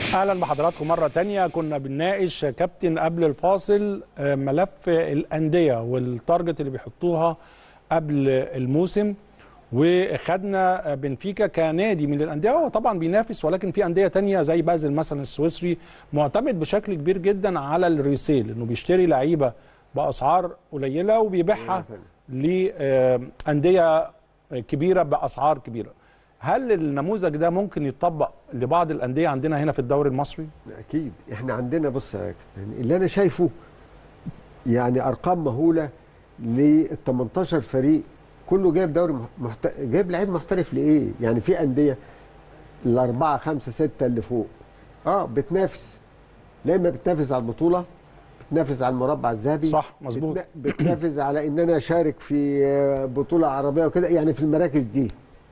اهلا بحضراتكم مره تانية كنا بنناقش كابتن قبل الفاصل آه، ملف الانديه والتارجت اللي بيحطوها قبل الموسم وخدنا بنفيكا كنادي من الانديه هو طبعا بينافس ولكن في انديه تانية زي بازل مثلا السويسري معتمد بشكل كبير جدا على الريسيل انه بيشتري لعيبه باسعار قليله وبيبيعها لانديه كبيره باسعار كبيره هل النموذج ده ممكن يتطبق لبعض الانديه عندنا هنا في الدوري المصري اكيد احنا عندنا بص يا كابتن اللي انا شايفه يعني ارقام مهوله لل 18 فريق كله جايب دوري محت... جايب لعيب محترف لايه؟ يعني في انديه الاربعه خمسه سته اللي فوق اه بتنافس لا اما بتنافس على البطوله بتنافس على المربع الذهبي صح مظبوط بتنا- بتنافس على ان انا اشارك في آه، بطوله عربيه وكده يعني في المراكز دي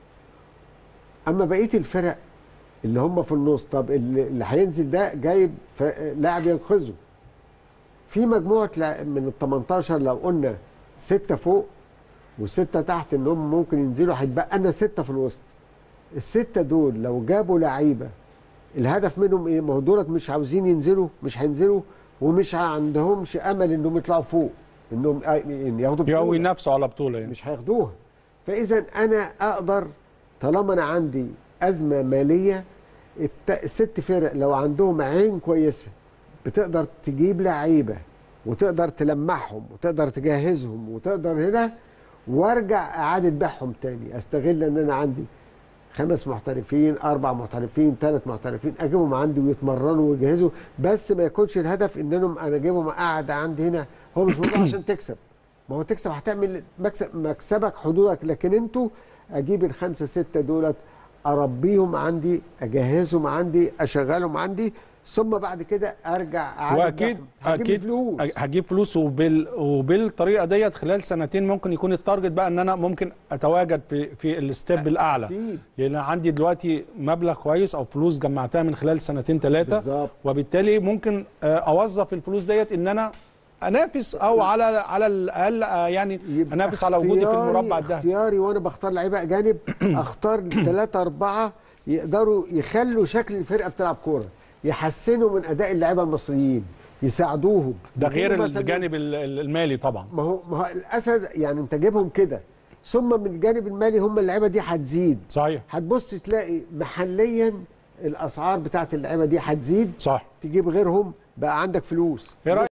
اما بقيه الفرق اللي هم في النص طب اللي اللي هينزل ده جايب ف- لاعب ينقذه في مجموعه لا- من ال 18 لو قلنا سته فوق وسته تحت ان هم ممكن ينزلوا هيتبقى لنا سته في الوسط السته دول لو جابوا لعيبه الهدف منهم ايه؟ ما هو دولت مش عاوزين ينزلوا مش هينزلوا ومش عندهمش امل انهم يطلعوا فوق انهم آه، إن ياخدوا يو بطولة. ينافسوا على بطوله يعني مش هياخدوها فاذا انا اقدر طالما انا عندي ازمه ماليه الت- الست فرق لو عندهم عين كويسه بتقدر تجيب لعيبه وتقدر تلمعهم وتقدر تجهزهم وتقدر هنا وارجع اعاده بيعهم تاني استغل ان انا عندي خمس محترفين اربع محترفين ثلاث محترفين اجيبهم عندي ويتمرنوا ويجهزوا بس ما يكونش الهدف ان انا انا اجيبهم قاعد عندي هنا هو مش موضوع عشان تكسب ما هو تكسب هتعمل مكسب مكسبك حدودك لكن انتوا اجيب الخمسه سته دولت اربيهم عندي اجهزهم عندي اشغلهم عندي ثم بعد كده ارجع اعالج واكيد بيعهم. هجيب اكيد فلوس أ- هجيب فلوس وبال وبالطريقه ديت خلال سنتين ممكن يكون التارجت بقى ان انا ممكن اتواجد في في الستيب الاعلى أكيد. يعني أنا عندي دلوقتي مبلغ كويس او فلوس جمعتها من خلال سنتين ثلاثه بالظبط. وبالتالي ممكن آه، اوظف الفلوس ديت ان انا انافس او على على الاقل آه، يعني يبقى انافس على وجودي في اختياري- المربع الذهبي اختياري وانا بختار لعيبه اجانب اختار ثلاثه اربعه يقدروا يخلوا شكل الفرقه بتلعب كوره يحسنوا من اداء اللعيبه المصريين يساعدوهم ده غير يكونوا مثلاً- الجانب ال- ال- المالي طبعا ما هو ما هو الاسد يعني انت جايبهم كده ثم من الجانب المالي هم اللعيبه دي هتزيد صحيح هتبص تلاقي محليا الاسعار بتاعت اللعيبه دي هتزيد صح تجيب غيرهم بقى عندك فلوس ايه رايك